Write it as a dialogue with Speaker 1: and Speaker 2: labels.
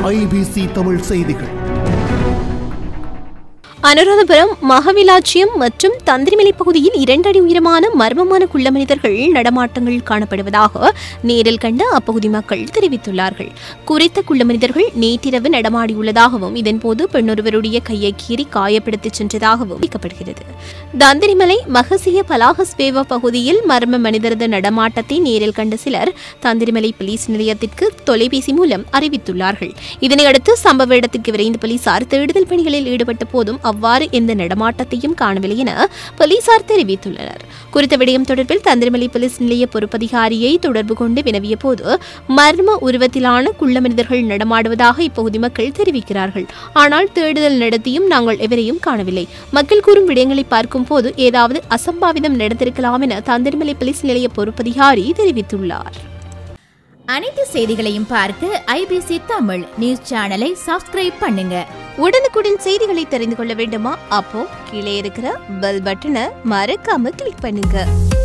Speaker 1: IBC Tamil செய்திகள்
Speaker 2: அனுராதபுரம் மகவிலாச்சியம் மற்றும் தந்திரிமலை பகுதியில் இரண்டு அடி உயரமான மர்மமான குள்ள மனிதர்கள் நடமாட்டங்கள் காணப்படுவதாக நேரில் கண்ட அப்பகுதி மக்கள் தெரிவித்துள்ளார்கள் குறித்த குள்ள மனிதர்கள் நேற்றிரவு நடமாடியுள்ளதாகவும் இதன்போது பெண்ணொருவருடைய கையை கீறி காயப்படுத்தி சென்றதாகவும் தெரிவிக்கப்படுகிறது தந்திரிமலை மகசிய பலாகஸ்வேவ பகுதியில் மர்ம மனிதரது நடமாட்டத்தை நேரில் கண்ட சிலர் தந்திரிமலை போலீஸ் நிலையத்திற்கு தொலைபேசி மூலம் அறிவித்துள்ளார்கள் இதனையடுத்து சம்பவ இடத்திற்கு விரைந்த போலீசார் தேடுதல் பணிகளில் ஈடுபட்ட போதும் அவ்வாறு எந்த நடமாட்டத்தையும் காணவில்லை என போலீசார் தெரிவித்துள்ளனர் குறித்த விடயம் தொடர்பில் தந்திரமலை போலீஸ் நிலைய பொறுப்பதிகாரியை தொடர்பு கொண்டு வினவிய போது மர்ம உருவத்திலான குள்ள மனிதர்கள் நடமாடுவதாக இப்பகுதி மக்கள் தெரிவிக்கிறார்கள் ஆனால் தேடுதல் நடத்தியும் நாங்கள் எவரையும் காணவில்லை மக்கள் கூறும் விடயங்களை பார்க்கும் போது ஏதாவது அசம்பாவிதம் நடந்திருக்கலாம் என தந்திரமலை போலீஸ் நிலைய பொறுப்பதிகாரி தெரிவித்துள்ளார்
Speaker 3: அனைத்து செய்திகளையும் பார்க்க ஐபிசி தமிழ் நியூஸ் சேனலை சப்ஸ்கிரைப் பண்ணுங்க
Speaker 2: உடனுக்குடன் செய்திகளை தெரிந்து கொள்ள வேண்டுமா அப்போ கீழே இருக்கிற பெல் பட்டனை மறக்காம கிளிக் பண்ணுங்க